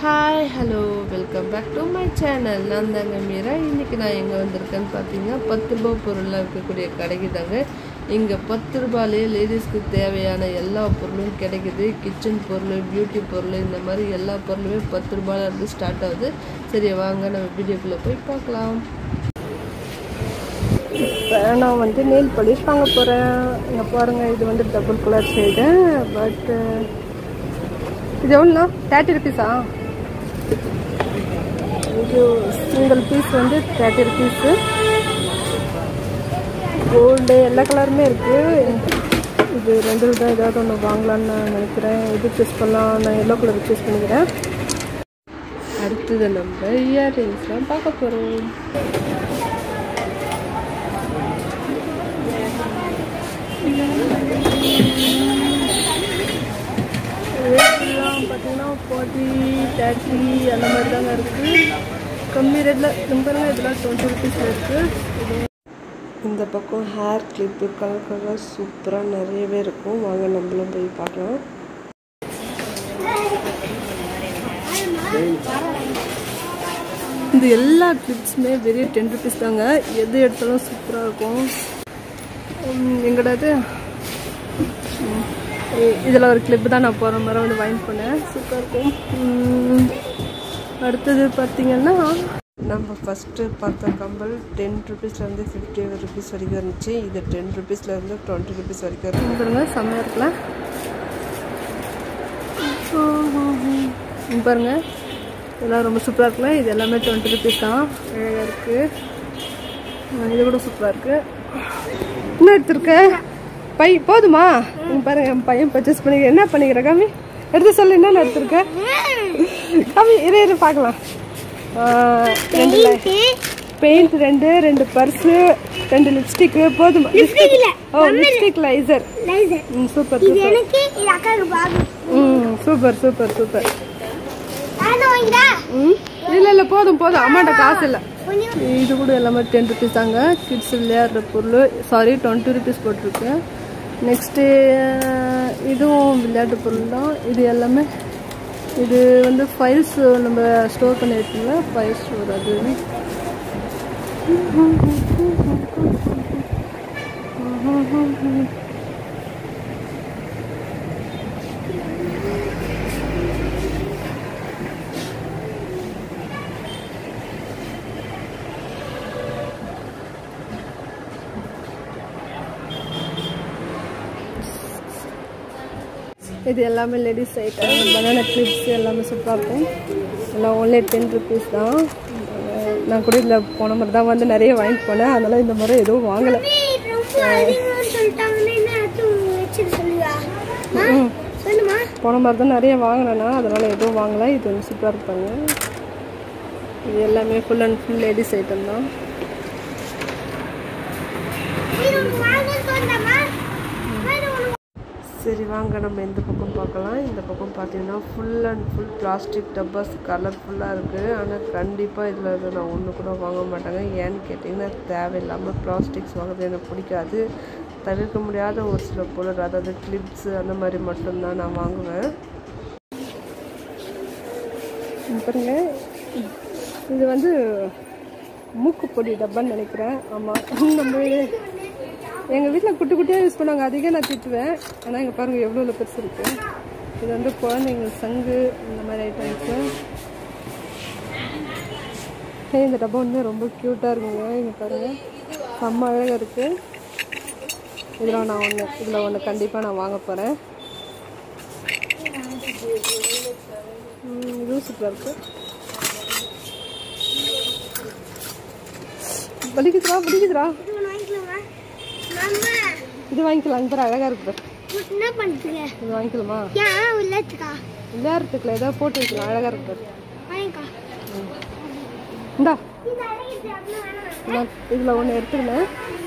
Hi hello welcome back to my channel நான் தாங்க மீரா இன்றைக்கி நான் எங்கே வந்திருக்கேன்னு பார்த்தீங்கன்னா பத்து ரூபா பொருளாக இருக்கக்கூடிய கடைக்கு தாங்க இங்கே பத்து ரூபாயிலே லேடிஸ்க்கு தேவையான எல்லா பொருளும் கிடைக்குது கிச்சன் பொருள் பியூட்டி பொருள் இந்த மாதிரி எல்லா பொருளுமே பத்து ரூபாயில இருந்து ஸ்டார்ட் ஆகுது சரி வாங்க நம்ம வீடியோக்குள்ளே போய் பார்க்கலாம் இப்போ நான் வந்து நெயில் பாலிஷ் வாங்க போகிறேன் இங்கே பாருங்கள் இது வந்து டபுள் கலர் ஷேடு பட்டு இது எவ்வளோண்ணா தேர்ட்டி ருபீஸா இது சிங்கிள் பீஸ் வந்து தேர்ட்டி ருபீஸு கோல்டு எல்லா கலருமே இருக்குது இது ரெண்டு தான் ஏதாவது ஒன்று வாங்கலான்னு நான் நினைக்கிறேன் இது சூஸ் பண்ணலாம் நான் எல்லோ கலர் சூஸ் பண்ணிக்கிறேன் அடுத்தது நம்ம இயர்ரிங்ஸ்லாம் பார்க்க போகிறோம் ரேட்லாம் பார்த்தீங்கன்னா ஃபார்ட்டி தேர்ட்டி அந்த மாதிரி தாங்க இருக்குது கம்மி ரேட்டில் சிம்பிளாக இதெல்லாம் டுவெண்ட்டி ருபீஸில் இருக்குது இந்த பக்கம் ஹேர் கிளிப்பு கலர் கலர் சூப்பராக நிறையவே இருக்கும் வாங்க நம்மளும் போய் பார்க்கலாம் இந்த எல்லா கிளிப்ஸுமே வெறும் டென் ருபீஸ் தாங்க எது எடுத்தாலும் சூப்பராக இருக்கும் எங்கடாது இதில் ஒரு கிளிப்பு தான் நான் போகிற மாதிரி வந்து வாங்கி போனேன் சூப்பராக இருக்கும் உம், அடுத்தது பார்த்தீங்கன்னா நம்ம ஃபஸ்ட்டு பார்த்த கம்பல் டென் ருபீஸ்லேருந்து ஃபிஃப்டி ருபீஸ் வரைக்கும் இருந்துச்சு இது டென் ருபீஸ்லேருந்து டுவெண்ட்டி ருபீஸ் வரைக்கும் இருக்கு பாருங்க செம்மையாக இருக்குல்ல இங்க பாருங்க இதெல்லாம் ரொம்ப சூப்பராக இருக்குல்ல இது எல்லாமே டுவெண்ட்டி ருபீஸ் தான் அழகாக இருக்குது இது கூட சூப்பராக இருக்குது என்ன எடுத்திருக்க பை போதுமா இங்க பாருங்க என் பையன் பர்ச்சேஸ் பண்ணிக்க என்ன பண்ணிக்கிற காமி எடுத்து சொல்லு என்ன எடுத்திருக்க காமி இரு இரு பார்க்கலாம் ஆ, ரெண்டு பெயிண்ட் ரெண்டு ரெண்டு பர்ஸு ரெண்டு லிப்ஸ்டிக்கு போதுமா ஓ லிப்ஸ்டிக் லைசர் ம் சூப்பர் சூப்பர் எனக்கு இது அக்காவுக்கு பாகு ம் சூப்பர் சூப்பர் சூப்பர் நான் வாங்கிடா ம் இல்லை இல்லை போதும் போதும் அம்மாட்ட காசு இல்லை கொஞ்சம் இது கூட எல்லாமே டென் ருபீஸ் தாங்க கிட்ஸ் விளையாடுற பொருள் சாரி டுவெண்ட்டி ருபீஸ் போட்டிருக்கு நெக்ஸ்ட்டு இதுவும் விளையாட்டு பொருள் தான் இது எல்லாமே இது வந்து ஃபைல்ஸ் நம்ம ஸ்டோர் பண்ணி வைக்கல ஃபைல் ஸ்டோர் அது இது எல்லாமே லேடிஸ் ஐட்டம் பனானா கிளிப்ஸ் எல்லாமே சூப்பராக இருக்கும் எல்லாம் ஒன்லி டென் ருபீஸ் தான் அஹ் நான் கூட இதில் போன மாதிரி தான் வந்து நிறைய வாங்கிட்டு போனேன் அதனால் இந்த மாதிரி எதுவும் வாங்கலை ரொம்ப அதிகம்னு சொல்லிட்டாங்கன்னா என்ன ஆச்சும் வச்சுட்டு சொல்லுவா ஆ? சொல்லுமா போன மாதிரி தான் நிறைய வாங்கினேன்னா அதனால் எதுவும் வாங்கலை இது வந்து சூப்பராக இருப்பாங்க இது எல்லாமே full and full ladies item தான் இது ஒன்று வாங்கன்னு சொன்னமா வேறு ஒன்று சரி வாங்க நம்ம இந்த பக்கம் பார்க்கலாம் இந்த பக்கம் பார்த்தீங்கன்னா ஃபுல் அண்ட் ஃபுல் பிளாஸ்டிக் டப்பாஸ் கலர்ஃபுல்லாக இருக்குது ஆனால் கண்டிப்பாக இதில் இருந்து நான் ஒன்று கூட வாங்க மாட்டேங்க ஏன்னு கேட்டிங்கன்னா தேவையில்லாமல் பிளாஸ்டிக்ஸ் வாங்குறது எனக்கு பிடிக்காது தவிர்க்க முடியாத ஒரு சில பொருள் அதாவது கிளிப்ஸு அந்த மாதிரி மட்டும்தான் நான் வாங்குவேன் இங்க பாருங்க இது வந்து மூக்குப்பொடி டப்பான்னு நினைக்கிறேன் ஆமாம் நம்ம எங்கள் வீட்டில் குட்டி குட்டியாக யூஸ் பண்ணுவாங்க அதிக நான் திட்டுவேன் ஆனால் இங்கே பாருங்கள் எவ்வளோ பெருசு இருக்குது இது வந்து குழந்தைங்க சங்கு இந்த மாதிரி ஐட்டம்ஸு ஏய், இந்த டப்பா வந்து ரொம்ப க்யூட்டாக இருக்குங்க இங்கே பாருங்கள் செம்ம அழகாக இருக்குது இதில் நான் ஒன்று இதில் ஒன்று கண்டிப்பாக நான் வாங்க போகிறேன் இதுவும் சூப்பராக இருக்குது வலிக்குதுடா வலிக்குதுடா இது ஒன்று வாங்கிக்கலாமா மாமா இது வாங்கிக்கலாம் இங்க பாரு அழகாக இருக்கு பாரு. என்ன பண்ணுறீங்க இது வாங்கிக்கலாமா ஏன் உள்ளத்துக்கா விளையாடுறதுக்குல ஏதாவது போட்டு வைக்கலாம் அழகாக இருக்கு பாரு. வாங்கிக்கா இந்தா இது அழகிட்டு அப்படின்னா வேணாம் நான் இதில் ஒன்று எடுத்துக்கினேன்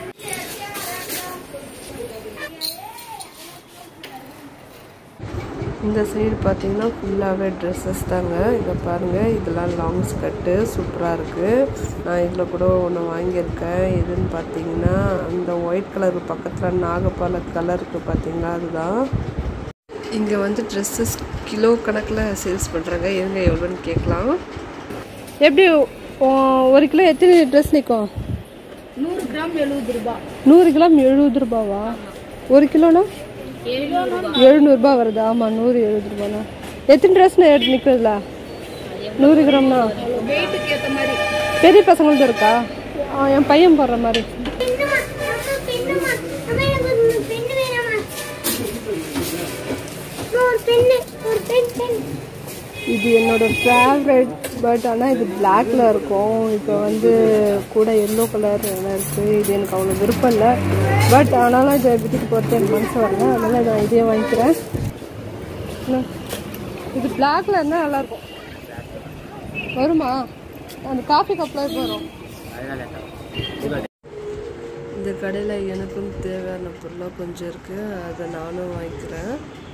இந்த சைடு பார்த்தீங்கன்னா ஃபுல்லாகவே ட்ரெஸ்ஸஸ் தாங்க இதை பாருங்கள் இதெல்லாம் லாங் ஸ்கர்ட்டு சூப்பராக இருக்குது நான் இதில் கூட ஒன்று வாங்கியிருக்கேன் எதுன்னு பார்த்தீங்கன்னா அந்த ஒயிட் கலர் பக்கத்தில் நாகப்பால கலருக்கு பார்த்தீங்களா அதுதான் இங்கே வந்து ட்ரெஸ்ஸஸ் கிலோ கணக்கில் சேல்ஸ் பண்ணுறாங்க இருங்க எவ்வளோன்னு கேட்கலாம் எப்படி ஒ- ஒரு கிலோ எத்தனை ட்ரெஸ் நிற்கும் நூறு கிராம் எழுபது ரூபாய் நூறு கிராம் எழுபது ரூபாவா ஒரு கிலோனா எழுநூறுபா வருது ஆமாம் நூறு எழுபது ரூபாண்ணா எத்தனை ட்ரெஸ்ண்ணா எடுத்து நிற்கிறதுல நூறு கிராம்னா வெயிட்டுக்கு ஏற்ற மாதிரி பெரிய பசங்களுக்கும் இருக்கா ஆ, என் பையன் போடுற மாதிரி பெண்ணுமா அம்மா பெண்ணுமா அம்மா எனக்கு ஒரு பெண்ணு வேணாமா அம்மா, ஒரு பெண்ணு ஒரு பெண் பெண் இது என்னோட ஃபேவரட் பட் ஆனால் இது பிளாக்ல இருக்கும் இப்போ வந்து கூட எல்லோ கலர் இருக்குது இது எனக்கு அவ்வளோ விருப்பம் இல்லை பட் ஆனாலும் இதை வீட்டுக்கு போகிறது எனக்கு மனசு வரல அதனால நான் இதே வாங்கிக்கிறேன் என்ன? இது பிளாக்ல இருந்தால் நல்லாயிருக்கும் வருமா அந்த காஃபி கப்பில் வரும் இந்த கடையில் எனக்கும் தேவையான பொருளாக கொஞ்சம் இருக்குது அதை நானும் வாங்கிக்கிறேன்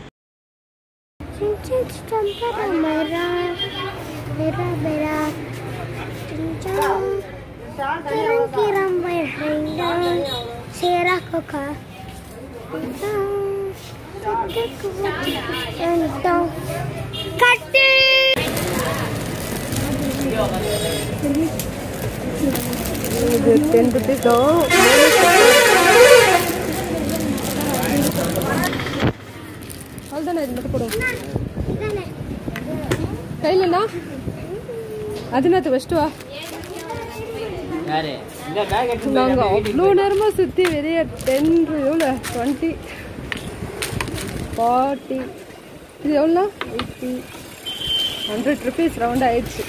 चिंचन चंपा मेरा मेरा मेरा चिंचन किरम किरम मेरा शेरा कोका கட்டு இது டென் ருபீஸ் தான் அவ்வளோதானே இது மட்டும் போடும் கையிலண்ணா அது நேற்று வச்சுட்டு வா யாரு இந்த பேக் எடுத்து நாங்கள் அவ்வளோ நேரமாக சுற்றி வெளியே டென் எவ்வளோ டுவெண்ட்டி ஃபார்ட்டி இது எவ்வளோ எயிட்டி ஹண்ட்ரட் ருபீஸ் ரவுண்ட் ஆயிடுச்சு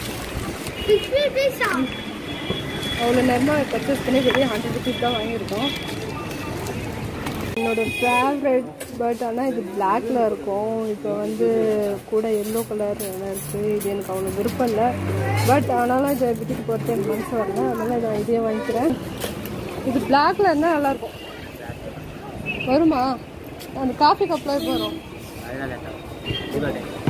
அவ்வளோ நேரமாக பர்ச்சேஸ் பண்ணி வெளியே ஹண்ட்ரட் ருபீஸ் தான் வாங்கியிருக்கோம் என்னோட ஃபேவரட் பட் ஆனால் இது பிளாக்ல இருக்கும் இப்போ வந்து கூட எல்லோ கலர் இருக்குது இது எனக்கு அவ்வளோ விருப்பம் இல்லை பட் ஆனாலும் இதை வீட்டுக்கு போகிறது எனக்கு மனசு வரல அதனால நான் இதே வாங்கிக்கிறேன் இது பிளாக்ல இருந்தால் நல்லாயிருக்கும் வருமா அந்த காஃபி கப்பில் வரும் அதனால